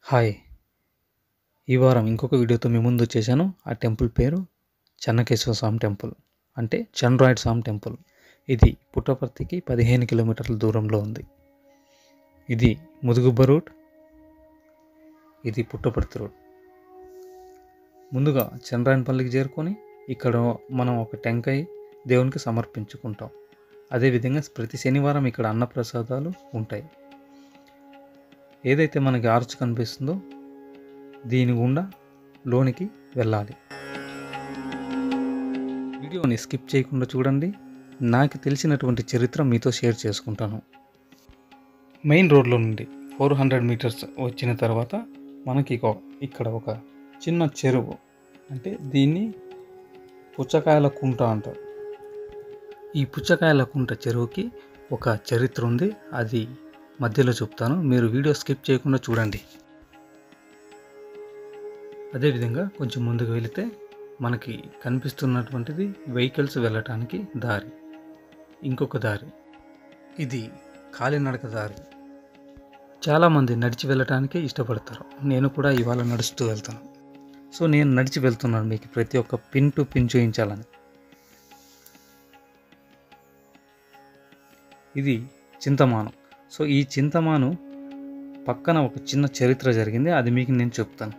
Hi ఈ వారం ఇంకొక వీడియోతో మీ ముందు వచ్చేసాను ఆ టెంపుల్ పేరు చెన్నకేశ్వర స్వామి టెంపుల్ అంటే చండ్రాయిడ్ స్వామి టెంపుల్ ఇది పుట్టపర్తికి పదిహేను కిలోమీటర్ల దూరంలో ఉంది ఇది ముదుగుబ్బ రూట్ ఇది పుట్టపర్తి రోడ్ ముందుగా చంద్రాయనపల్లికి చేరుకొని ఇక్కడ మనం ఒక టెంకాయ దేవునికి సమర్పించుకుంటాం అదేవిధంగా ప్రతి శనివారం ఇక్కడ అన్నప్రసాదాలు ఉంటాయి ఏదైతే మనకి ఆర్చ్ కనిపిస్తుందో దీని గుండా లోనికి వెళ్ళాలి వీడియోని స్కిప్ చేయకుండా చూడండి నాకు తెలిసినటువంటి చరిత్ర మీతో షేర్ చేసుకుంటాను మెయిన్ రోడ్లో నుండి ఫోర్ హండ్రెడ్ మీటర్స్ వచ్చిన తర్వాత మనకి ఇక- ఇక్కడ ఒక చిన్న చెరువు అంటే దీన్ని పుచ్చకాయల కుంట అంటారు ఈ పుచ్చకాయల కుంట చెరువుకి ఒక చరిత్ర ఉంది అది మధ్యలో చెప్తాను మీరు వీడియో స్కిప్ చేయకుండా చూడండి అదేవిధంగా కొంచెం ముందుకు వెళితే మనకి కనిపిస్తున్నటువంటిది వెహికల్స్ వెళ్ళటానికి దారి ఇంకొక దారి ఇది కాలినడక దారి చాలామంది నడిచి వెళ్ళటానికి ఇష్టపడతారు నేను కూడా ఇవాళ నడుస్తూ వెళ్తాను సో నేను నడిచి వెళ్తున్నాను మీకు ప్రతి ఒక్క పిన్ టు పిన్ చూపించాలని ఇది చింతమాను సో ఈ చింతమాను పక్కన ఒక చిన్న చరిత్ర జరిగింది అది మీకు నేను చెప్తాను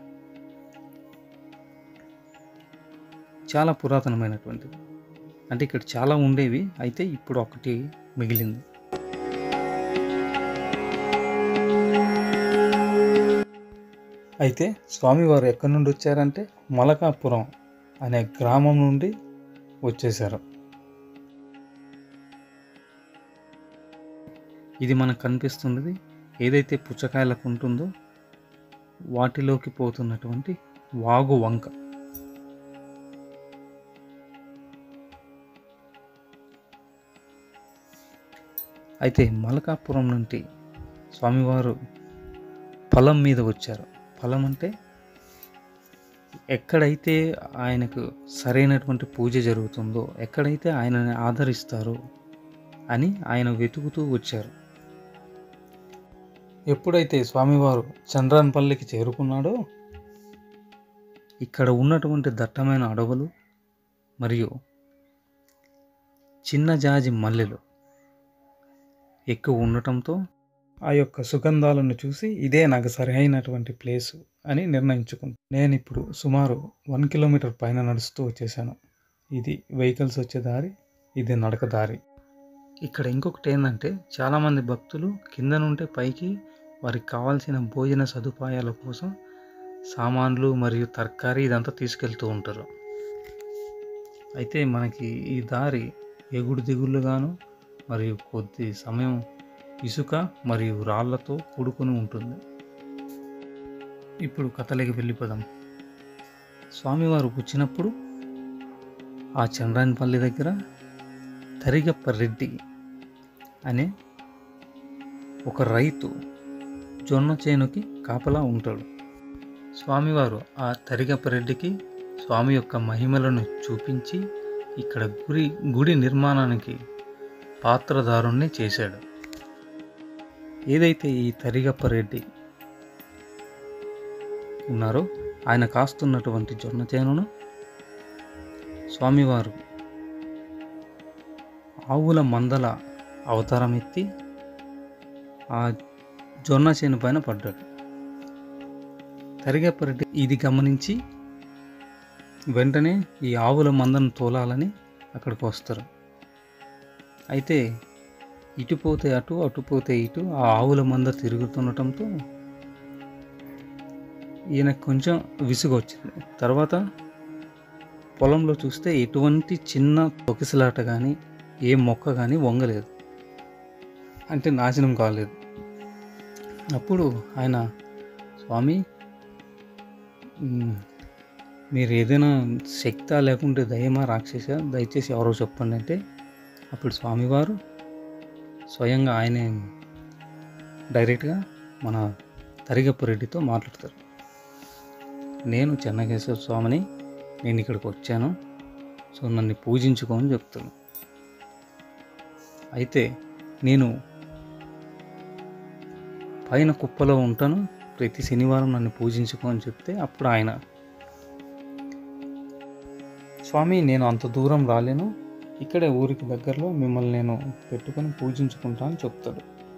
చాలా పురాతనమైనటువంటిది అంటే ఇక్కడ చాలా ఉండేవి అయితే ఇప్పుడు ఒకటి మిగిలింది అయితే స్వామివారు ఎక్కడి నుండి వచ్చారంటే మలకాపురం అనే గ్రామం నుండి వచ్చేసారు ఇది మనకు కనిపిస్తున్నది ఏదైతే పుచ్చకాయలకు ఉంటుందో వాటిలోకి పోతున్నటువంటి వాగు వంక అయితే మలకాపురం నుండి స్వామివారు పొలం మీద వచ్చారు పొలం అంటే ఎక్కడైతే ఆయనకు సరైనటువంటి పూజ జరుగుతుందో ఎక్కడైతే ఆయనని ఆదరిస్తారో అని ఆయన వెతుకుతూ వచ్చారు ఎప్పుడైతే స్వామివారు చంద్రాన్పల్లికి చేరుకున్నాడో ఇక్కడ ఉన్నటువంటి దట్టమైన అడవులు మరియు చిన్న జాజి మల్లెలు ఎక్కువ ఉండటంతో ఆ యొక్క సుగంధాలను చూసి ఇదే నాకు సరైనటువంటి ప్లేసు అని నిర్ణయించుకున్నాను నేను ఇప్పుడు సుమారు వన్ కిలోమీటర్ పైన నడుస్తూ వచ్చేసాను ఇది వెహికల్స్ వచ్చే దారి ఇది నడక దారి ఇక్కడ ఇంకొకటి ఏంటంటే చాలామంది భక్తులు కింద నుండి పైకి వారికి కావాల్సిన భోజన సదుపాయాల కోసం సామాన్లు మరియు తరకారీ ఇదంతా తీసుకెళ్తూ ఉంటారు అయితే మనకి ఈ దారి ఎగుడు దిగుళ్ళుగాను మరియు కొద్ది సమయం ఇసుక మరియు రాళ్లతో కూడుకొని ఉంటుంది ఇప్పుడు కథలకి వెళ్ళిపోదాం స్వామివారు వచ్చినప్పుడు ఆ చంద్రాయనపల్లి దగ్గర తరిగప్ప రెడ్డి అనే ఒక రైతు జొన్న చేనుకి కాపలా ఉంటాడు స్వామివారు ఆ తరిగప్ప రెడ్డికి స్వామి యొక్క మహిమలను చూపించి ఇక్కడ గుడి గుడి నిర్మాణానికి పాత్రదారుణ్ణి చేశాడు ఏదైతే ఈ తరిగప్ప రెడ్డి ఉన్నారో ఆయన కాస్తున్నటువంటి జొన్న చేనును స్వామివారు ఆవుల మందల అవతారం ఎత్తి ఆ జొన్న చేను పైన పడ్డాడు తరిగప్ప రెడ్డి ఇది గమనించి వెంటనే ఈ ఆవుల మందను తోలాలని అక్కడికి వస్తారు అయితే ఇటు పోతే అటు అటు పోతే ఇటు ఆ ఆవుల మంద తిరుగుతుండటంతో ఈయనకు కొంచెం విసుగు వచ్చింది తర్వాత పొలంలో చూస్తే ఎటువంటి చిన్న తొకిసలాట కానీ ఏ మొక్క కానీ వంగలేదు అంటే నాశనం కాలేదు అప్పుడు ఆయన స్వామి మ్, మీరు ఏదైనా శక్త లేకుంటే దయమా రాక్షస దయచేసి ఎవరో చెప్పండి అంటే అప్పుడు స్వామివారు స్వయంగా ఆయనే డైరెక్ట్గా మన తరిగప్ప రెడ్డితో మాట్లాడతారు నేను చెన్నకేశ్వర స్వామిని నేను ఇక్కడికి వచ్చాను సో నన్ను పూజించుకోమని చెప్తాను అయితే నేను పైన కుప్పలో ఉంటాను ప్రతి శనివారం నన్ను పూజించుకో అని చెప్తే అప్పుడు ఆయన స్వామి నేను అంత దూరం రాలేను ఇక్కడే ఊరికి దగ్గరలో మిమ్మల్ని నేను పెట్టుకొని పూజించుకుంటా అని చెప్తాడు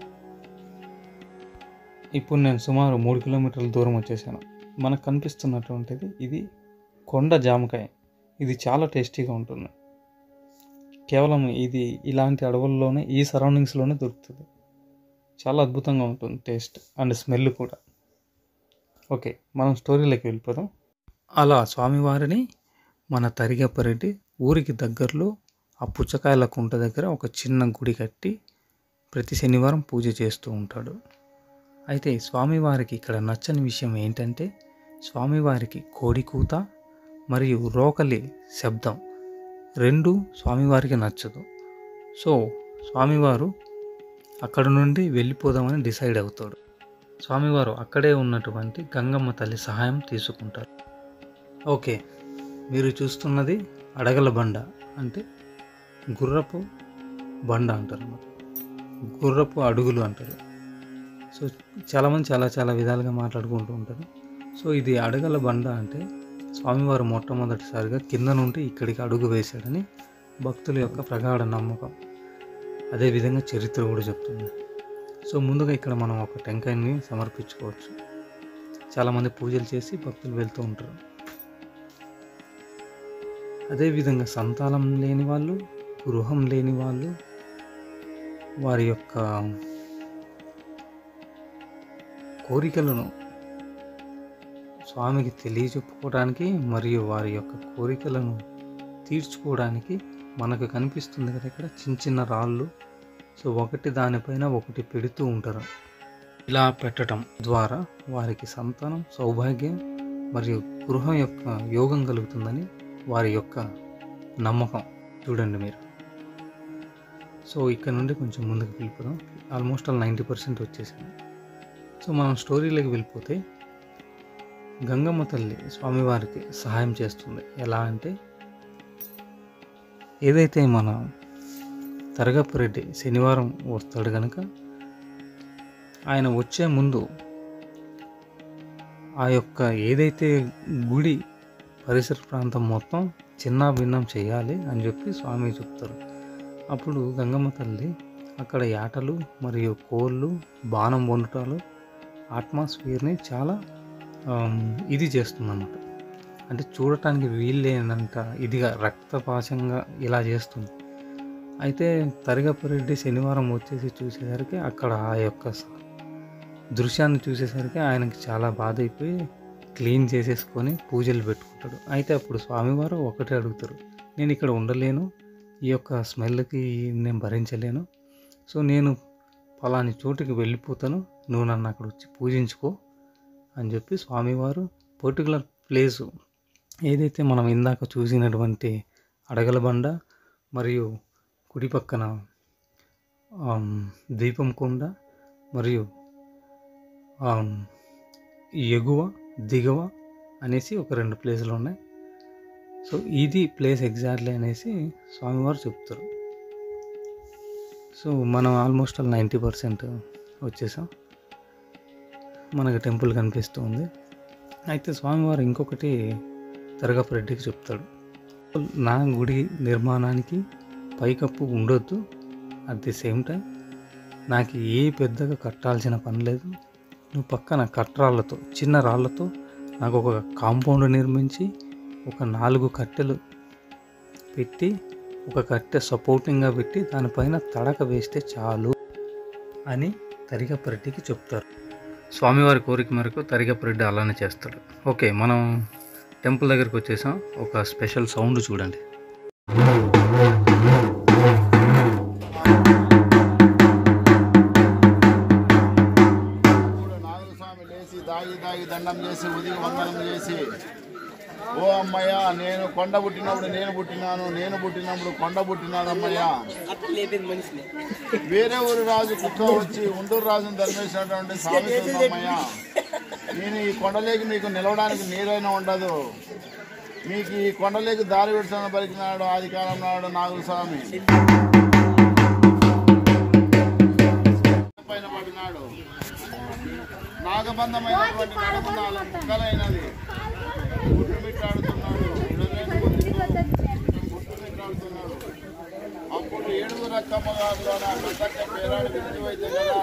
ఇప్పుడు నేను సుమారు మూడు కిలోమీటర్ల దూరం వచ్చేసాను మనకు కనిపిస్తున్నటువంటిది ఇది కొండ జామకాయ ఇది చాలా టేస్టీగా ఉంటుంది కేవలం ఇది ఇలాంటి అడవుల్లోనే ఈ సరౌండింగ్స్లోనే దొరుకుతుంది చాలా అద్భుతంగా ఉంటుంది టేస్ట్ అండ్ స్మెల్ కూడా ఓకే మనం స్టోరీలోకి వెళ్ళిపోదాం అలా స్వామివారిని మన తరిగప్పరెడ్డి ఊరికి దగ్గరలో ఆ పుచ్చకాయల కుంట దగ్గర ఒక చిన్న గుడి కట్టి ప్రతి శనివారం పూజ చేస్తూ ఉంటాడు అయితే స్వామివారికి ఇక్కడ నచ్చని విషయం ఏంటంటే స్వామివారికి కోడి కూత మరియు రోకలి శబ్దం రెండు స్వామివారికి నచ్చదు సో స్వామివారు అక్కడ నుండి వెళ్ళిపోదామని డిసైడ్ అవుతాడు స్వామివారు అక్కడే ఉన్నటువంటి గంగమ్మ తల్లి సహాయం తీసుకుంటారు ఓకే మీరు చూస్తున్నది అడగల బండ అంటే గుర్రపు బండ అంటారు అన్నమాట గుర్రపు అడుగులు అంటారు సో చాలామంది చాలా చాలా విధాలుగా మాట్లాడుకుంటూ ఉంటారు సో ఇది అడగల బండ అంటే స్వామివారు మొట్టమొదటిసారిగా కింద నుండి ఇక్కడికి అడుగు వేశాడని భక్తుల యొక్క ప్రగాఢ నమ్మకం అదేవిధంగా చరిత్ర కూడా చెప్తుంది సో ముందుగా ఇక్కడ మనం ఒక టెంకాయని సమర్పించుకోవచ్చు చాలామంది పూజలు చేసి భక్తులు వెళ్తూ ఉంటారు అదేవిధంగా సంతానం లేని వాళ్ళు గృహం లేని వాళ్ళు వారి యొక్క కోరికలను స్వామికి తెలియచెప్పుకోవడానికి మరియు వారి యొక్క కోరికలను తీర్చుకోవడానికి మనకు కనిపిస్తుంది కదా ఇక్కడ చిన్న చిన్న రాళ్ళు సో ఒకటి దానిపైన ఒకటి పెడుతూ ఉంటారు ఇలా పెట్టడం ద్వారా వారికి సంతానం సౌభాగ్యం మరియు గృహం యొక్క యోగం కలుగుతుందని వారి యొక్క నమ్మకం చూడండి మీరు సో ఇక్కడ నుండి కొంచెం ముందుకు వెళ్ళిపోదాం ఆల్మోస్ట్ ఆల్ నైంటీ పర్సెంట్ వచ్చేసింది సో మనం స్టోరీలోకి వెళ్ళిపోతే గంగమ్మ తల్లి స్వామివారికి సహాయం చేస్తుంది ఎలా అంటే ఏదైతే మన తరగపురెడ్డి శనివారం వస్తాడు కనుక ఆయన వచ్చే ముందు ఆ యొక్క ఏదైతే గుడి పరిసర ప్రాంతం మొత్తం చిన్న భిన్నం చేయాలి అని చెప్పి స్వామి చెప్తారు అప్పుడు గంగమ్మ తల్లి అక్కడ యాటలు మరియు కోళ్ళు బాణం వండటాలు అట్మాస్ఫియర్ని చాలా ఆమ్, ఇది చేస్తుందన్నమాట అంటే చూడటానికి వీల్లేనంత ఇదిగా రక్తపాశంగా ఇలా చేస్తుంది అయితే తరిగపరెడ్డి శనివారం వచ్చేసి చూసేసరికి అక్కడ ఆ యొక్క స- దృశ్యాన్ని చూసేసరికి ఆయనకి చాలా బాధ అయిపోయి క్లీన్ చేసేసుకొని పూజలు పెట్టుకుంటాడు అయితే అప్పుడు స్వామివారు ఒకటే అడుగుతారు నేను ఇక్కడ ఉండలేను ఈ యొక్క స్మెల్కి నేను భరించలేను సో నేను పలాని చోటుకి వెళ్ళిపోతాను నువ్వు నన్ను అక్కడ వచ్చి పూజించుకో అని చెప్పి స్వామివారు పర్టికులర్ ప్లేసు ఏదైతే మనం ఇందాక చూసినటువంటి అడగల బండ మరియు కుడి పక్కన ఆమ్, దీపం కొండ మరియు ఆమ్, ఎగువ దిగువ అనేసి ఒక రెండు ప్లేసులు ఉన్నాయి సో ఇది ప్లేస్ ఎగ్జాక్ట్లీ అనేసి స్వామివారు చెప్తారు సో మనం ఆల్మోస్ట్ ఆల్ నైంటీ పర్సెంట్ వచ్చేసాం మనకు టెంపుల్ కనిపిస్తుంది అయితే స్వామివారు ఇంకొకటి తరగపు రెడ్డికి చెప్తాడు నా గుడి నిర్మాణానికి పైకప్పు ఉండొద్దు అట్ ది సేమ్ టైం నాకు ఏ పెద్దగా కట్టాల్సిన పని లేదు నువ్వు పక్కన కట్రాళ్ళతో చిన్న రాళ్ళతో నాకు ఒక కాంపౌండ్ నిర్మించి ఒక నాలుగు కట్టెలు పెట్టి ఒక కట్టె సపోర్టింగ్గా పెట్టి దానిపైన తడక వేస్తే చాలు అని తరిగపరెడ్డికి చెప్తారు స్వామివారి కోరిక మేరకు తరిగపరెడ్డి అలానే చేస్తాడు ఓకే మనం టెంపుల్ దగ్గరికి వచ్చేసాం ఒక స్పెషల్ సౌండ్ చూడండి ఇప్పుడు నాగస్వామి లేచి దాగి దాగి దండం చేసి ఉదిగి వందనం చేసి ఓ అమ్మయ్య నేను కొండ పుట్టినప్పుడు నేను పుట్టినాను నేను పుట్టినప్పుడు కొండ పుట్టినాను అమ్మయ్య వేరే ఊరి రాజు కుక్క వచ్చి ఉండూరు రాజును ధర్మేసినటువంటి స్వామి అమ్మయ్య నేను ఈ కొండలేకి మీకు నిలవడానికి నీరైనా ఉండదు మీకు ఈ కొండలేకి దారి విడిచిన పలికినాడు ఆది కాలం నాడు నాగుస్వామి పైన పడినాడు నా నాగబంధమైనటువంటి నడుము నాలుగు ముక్కలైనది గుట్టుమిట్టాడుతున్నాడు ఇడలేని గుట్టుమిట్టాడుతున్నాడు అప్పుడు ఏడుగు రక్కమ్మ గారిలో నా కథక్క పేరాడు విడిచిపోయితే కదా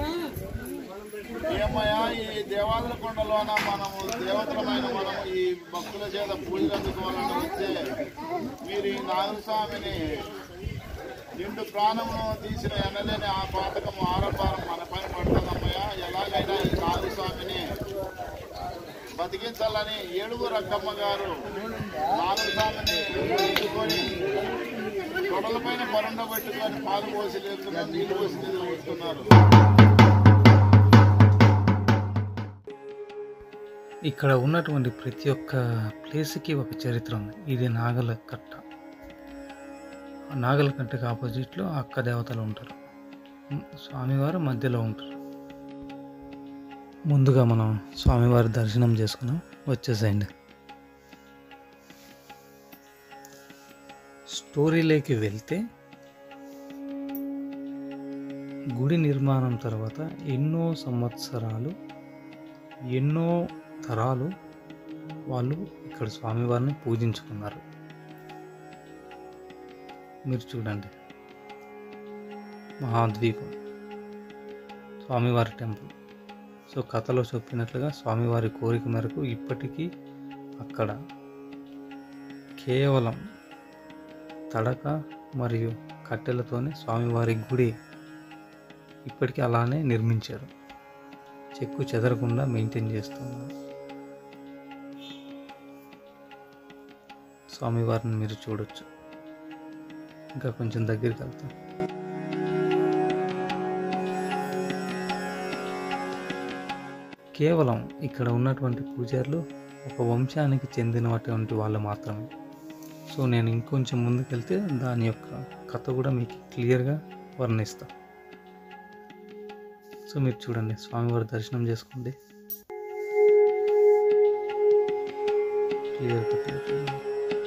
ఏమయ్యా ఈ దేవాలయ కొండలోన మనము దేవతలమైన మనము ఈ భక్తుల చేత పూజలు అందుకోవాలని వస్తే మీరు ఈ నాగుల స్వామిని నిండు ప్రాణమును తీసిన ఎనలేని ఆ పాతకము ఆరంభారం మన పైన పడుతుందమ్మయ్య ఎలాగైనా ఈ నాగుల స్వామిని బతికించాలని ఏడుగు రక్కమ్మ గారు నాగుల స్వామిని తీసుకొని తొడల పైన పరుండ పెట్టుకొని పాలు పోసి లేస్తున్నారు నీళ్లు పోసి నీళ్ళు పెట్టుకున్నారు ఇక్కడ ఉన్నటువంటి ప్రతి ఒక్క ప్లేస్కి ఒక చరిత్ర ఉంది ఇది నాగల కట్ట ఆ నాగల కట్టకి ఆపోజిట్లో అక్క దేవతలు ఉంటారు ఉమ్, స్వామివారు మధ్యలో ఉంటారు ముందుగా మనం స్వామివారి దర్శనం చేసుకున్నాం వచ్చేసేయండి స్టోరీలోకి వెళ్తే గుడి నిర్మాణం తర్వాత ఎన్నో సంవత్సరాలు ఎన్నో తరాలు వాళ్ళు ఇక్కడ స్వామివారిని పూజించుకున్నారు మీరు చూడండి మహాద్వీపం స్వామివారి టెంపుల్ సో కథలో చెప్పినట్లుగా స్వామివారి కోరిక మేరకు ఇప్పటికీ అక్కడ కేవలం తడక మరియు కట్టెలతోనే స్వామివారి గుడి ఇప్పటికీ అలానే నిర్మించారు చెక్కు చెదరకుండా మెయింటైన్ చేస్తున్నారు స్వామివారిని మీరు చూడొచ్చు ఇంకా కొంచెం దగ్గరికి వెళ్తాం కేవలం ఇక్కడ ఉన్నటువంటి పూజారులు ఒక వంశానికి చెందినటువంటి వాళ్ళు మాత్రమే సో నేను ఇంకొంచెం ముందుకెళ్తే దాని యొక్క కథ కూడా మీకు క్లియర్గా వర్ణిస్తా సో మీరు చూడండి స్వామివారి దర్శనం చేసుకోండి క్లియర్ కట్గా చూడండి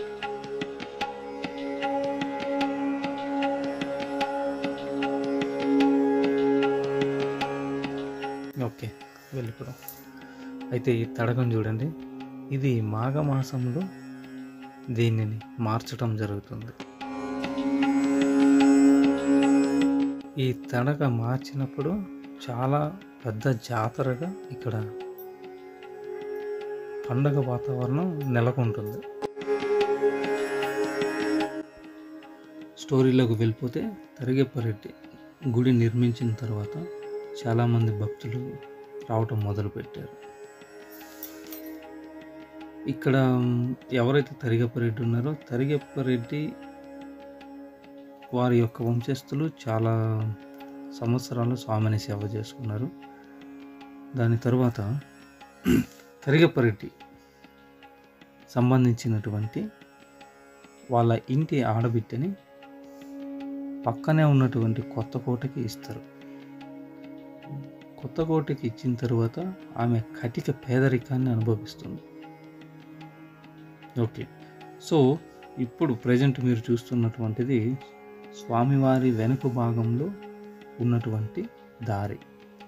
ఓకే వెళ్ళిపోదాం అయితే ఈ తడకం చూడండి ఇది మాఘమాసంలో దీనిని మార్చడం జరుగుతుంది ఈ తడక మార్చినప్పుడు చాలా పెద్ద జాతరగా ఇక్కడ పండగ వాతావరణం నెలకొంటుంది స్టోరీలోకి వెళ్ళిపోతే తరిగెప్పరెడ్డి గుడి నిర్మించిన తర్వాత చాలామంది భక్తులు రావటం మొదలుపెట్టారు ఇక్కడ ఎవరైతే తరిగప్పరెడ్డి ఉన్నారో తరిగప్పరెడ్డి వారి యొక్క వంశస్థులు చాలా సంవత్సరాలు స్వామిని సేవ చేసుకున్నారు దాని తరువాత తరిగప్పరెడ్డి సంబంధించినటువంటి వాళ్ళ ఇంటి ఆడబిడ్డని పక్కనే ఉన్నటువంటి కొత్త కోటకి ఇస్తారు కొత్త కోటకి ఇచ్చిన తర్వాత ఆమె కటిక పేదరికాన్ని అనుభవిస్తుంది ఓకే సో ఇప్పుడు ప్రజెంట్ మీరు చూస్తున్నటువంటిది స్వామివారి వెనుక భాగంలో ఉన్నటువంటి దారి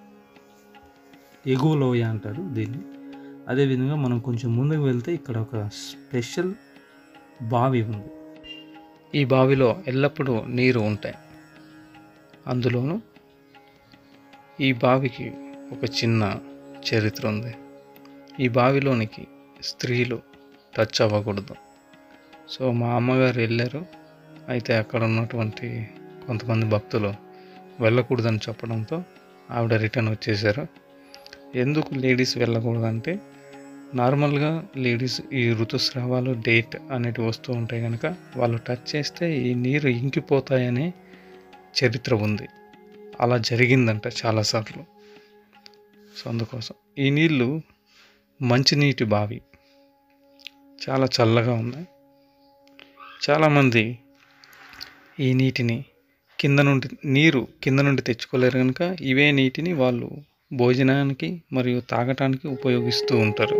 ఎగువ లోయ అంటారు దీన్ని అదేవిధంగా మనం కొంచెం ముందుకు వెళ్తే ఇక్కడ ఒక స్పెషల్ బావి ఉంది ఈ బావిలో ఎల్లప్పుడూ నీరు ఉంటాయి అందులోనూ ఈ బావికి ఒక చిన్న చరిత్ర ఉంది ఈ బావిలోనికి స్త్రీలు టచ్ అవ్వకూడదు సో మా అమ్మగారు వెళ్ళారు అయితే అక్కడ ఉన్నటువంటి కొంతమంది భక్తులు వెళ్ళకూడదని చెప్పడంతో ఆవిడ రిటర్న్ వచ్చేసారు ఎందుకు లేడీస్ వెళ్ళకూడదంటే నార్మల్గా లేడీస్ ఈ ఋతుస్రావాలు డేట్ అనేటివి వస్తూ ఉంటాయి కనుక వాళ్ళు టచ్ చేస్తే ఈ నీరు ఇంకిపోతాయనే చరిత్ర ఉంది అలా జరిగిందంట చాలాసార్లు సో అందుకోసం ఈ నీళ్ళు మంచినీటి బావి చాలా చల్లగా ఉన్నాయి చాలామంది ఈ నీటిని కింద నుండి నీరు కింద నుండి తెచ్చుకోలేరు కనుక ఇవే నీటిని వాళ్ళు భోజనానికి మరియు తాగటానికి ఉపయోగిస్తూ ఉంటారు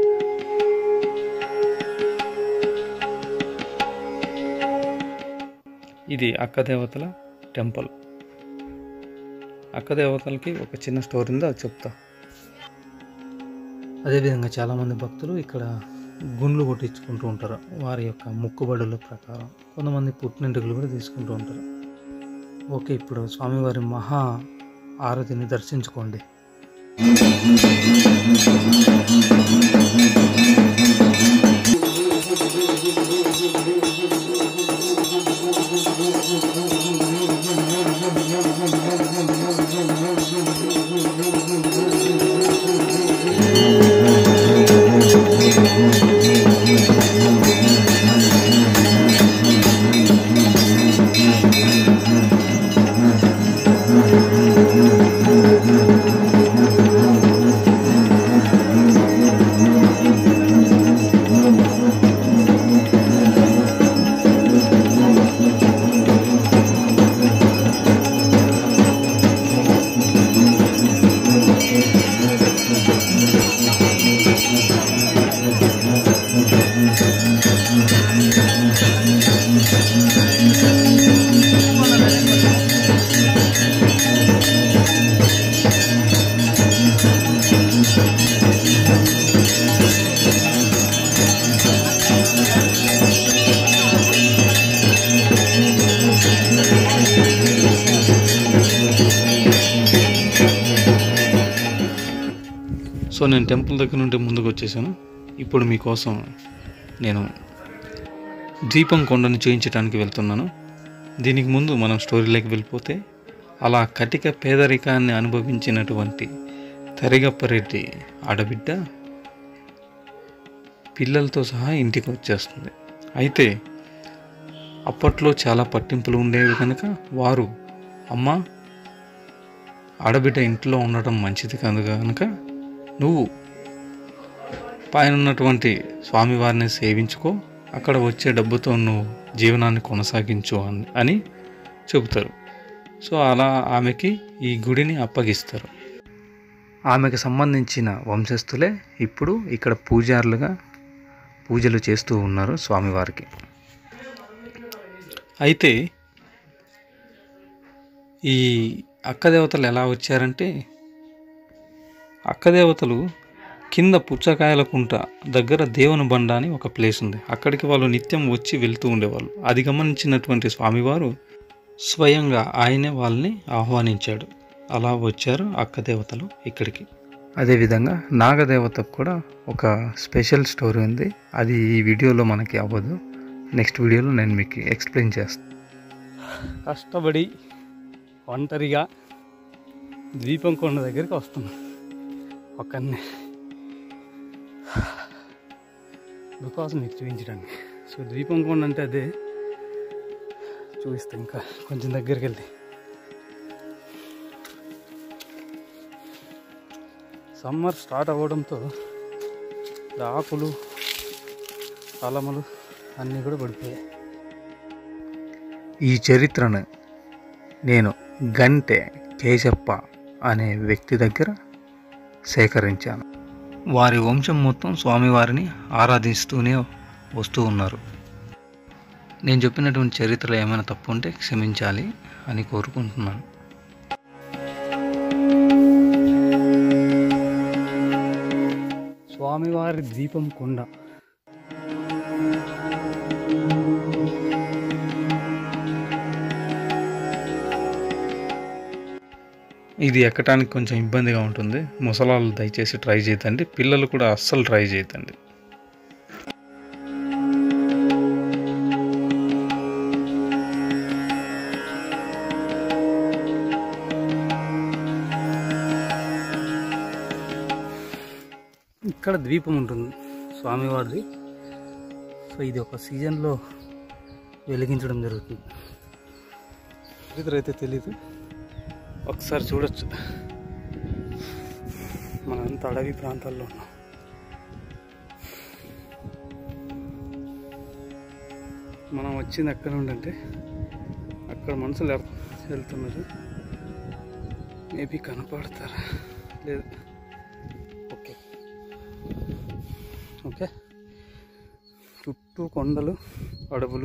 ఇది అక్క దేవతల టెంపుల్ అక్క దేవతలకి ఒక చిన్న స్టోరీ ఉంది అది చెప్తా అదేవిధంగా చాలామంది భక్తులు ఇక్కడ గుండ్లు కొట్టించుకుంటూ ఉంటారు వారి యొక్క మొక్కుబడుల ప్రకారం కొంతమంది పుట్టినెంటుకలు కూడా తీసుకుంటూ ఉంటారు ఓకే ఇప్పుడు స్వామివారి మహా ఆరతిని దర్శించుకోండి సో నేను టెంపుల్ దగ్గర నుండి ముందుకు వచ్చేసాను ఇప్పుడు మీకోసం నేను దీపం కొండను చేయించడానికి వెళ్తున్నాను దీనికి ముందు మనం స్టోరీలోకి వెళ్ళిపోతే అలా కటిక పేదరికాన్ని అనుభవించినటువంటి తరిగప్పరెడ్డి ఆడబిడ్డ పిల్లలతో సహా ఇంటికి వచ్చేస్తుంది అయితే అప్పట్లో చాలా పట్టింపులు ఉండేవి కనుక వారు అమ్మ ఆడబిడ్డ ఇంట్లో ఉండటం మంచిది కాదు కనుక నువ్వు పైన ఉన్నటువంటి స్వామివారిని సేవించుకో అక్కడ వచ్చే డబ్బుతో నువ్వు జీవనాన్ని కొనసాగించు అని అని చెబుతారు సో అలా ఆమెకి ఈ గుడిని అప్పగిస్తారు ఆమెకు సంబంధించిన వంశస్థులే ఇప్పుడు ఇక్కడ పూజారులుగా పూజలు చేస్తూ ఉన్నారు స్వామివారికి అయితే ఈ అక్కదేవతలు ఎలా వచ్చారంటే అక్కదేవతలు కింద పుచ్చకాయల కుంట దగ్గర దేవుని బండ అని ఒక ప్లేస్ ఉంది అక్కడికి వాళ్ళు నిత్యం వచ్చి వెళ్తూ ఉండేవాళ్ళు అది గమనించినటువంటి స్వామివారు స్వయంగా ఆయనే వాళ్ళని ఆహ్వానించాడు అలా వచ్చారు అక్కదేవతలు ఇక్కడికి అదేవిధంగా నాగదేవతకు కూడా ఒక స్పెషల్ స్టోరీ ఉంది అది ఈ వీడియోలో మనకి అవ్వదు నెక్స్ట్ వీడియోలో నేను మీకు ఎక్స్ప్లెయిన్ చేస్తాను కష్టపడి ఒంటరిగా ద్వీపం కొండ దగ్గరికి వస్తున్నాను ఒక్కనే బికాస్ మీకు చూపించడానికి సో ద్వీపం కొండ అంటే అదే చూపిస్తా ఇంకా కొంచెం దగ్గరికి వెళ్తే సమ్మర్ స్టార్ట్ అవ్వడంతో ఇలా ఆకులు అలములు అన్నీ కూడా పడిపోయాయి ఈ చరిత్రను నేను గంటె కేశప్ప అనే వ్యక్తి దగ్గర సేకరించాను వారి వంశం మొత్తం స్వామివారిని ఆరాధిస్తూనే వస్తూ ఉన్నారు నేను చెప్పినటువంటి చరిత్రలో ఏమైనా తప్పు ఉంటే క్షమించాలి అని కోరుకుంటున్నాను స్వామివారి దీపం కొండ ఇది ఎక్కడానికి కొంచెం ఇబ్బందిగా ఉంటుంది ముసలాళ్ళు దయచేసి ట్రై చేయదండి పిల్లలు కూడా అస్సలు ట్రై చేయదండి ఇక్కడ ద్వీపం ఉంటుంది స్వామివారిది సో ఇది ఒక సీజన్లో వెలిగించడం జరుగుతుంది చరిత్ర అయితే తెలీదు ఒకసారి చూడొచ్చు మనంతా అడవి ప్రాంతాల్లో ఉన్నాం మనం వచ్చింది ఎక్కడ నుండి అంటే అక్కడ మనుషులు ఎల్- వెళ్తున్నారు మేబీ కనపడతారా లేదు ఓకే ఓకే చుట్టూ కొండలు అడవులు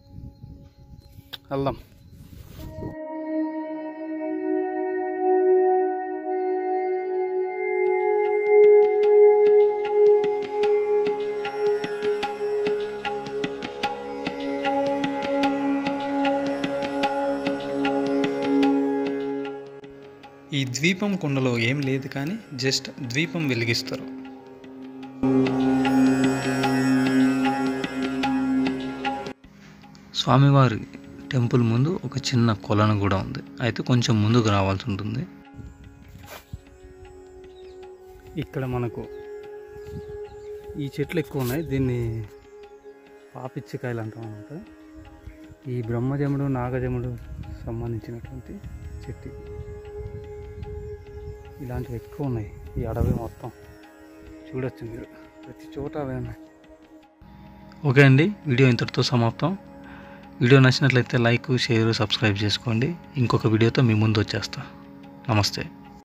వెళ్దాం ఈ ద్వీపం కొండలో ఏం లేదు కానీ జస్ట్ ద్వీపం వెలిగిస్తారు స్వామివారి టెంపుల్ ముందు ఒక చిన్న కొలను కూడా ఉంది అయితే కొంచెం ముందుకు రావాల్సి ఉంటుంది ఇక్కడ మనకు ఈ చెట్లు ఎక్కువ ఉన్నాయి దీన్ని పాపిచ్చికాయలు అంటాం అనమాట ఈ బ్రహ్మజముడు నాగజముడు సంబంధించినటువంటి చెట్టు ఇది. ఇలాంటివి ఎక్కువ ఉన్నాయి ఈ అడవి మొత్తం చూడొచ్చు మీరు ప్రతి చోట అవే ఉన్నాయి ఓకే అండి వీడియో ఇంతటితో సమాప్తం వీడియో నచ్చినట్లయితే లైక్ షేర్ సబ్స్క్రైబ్ చేసుకోండి ఇంకొక వీడియోతో మీ ముందు వచ్చేస్తా నమస్తే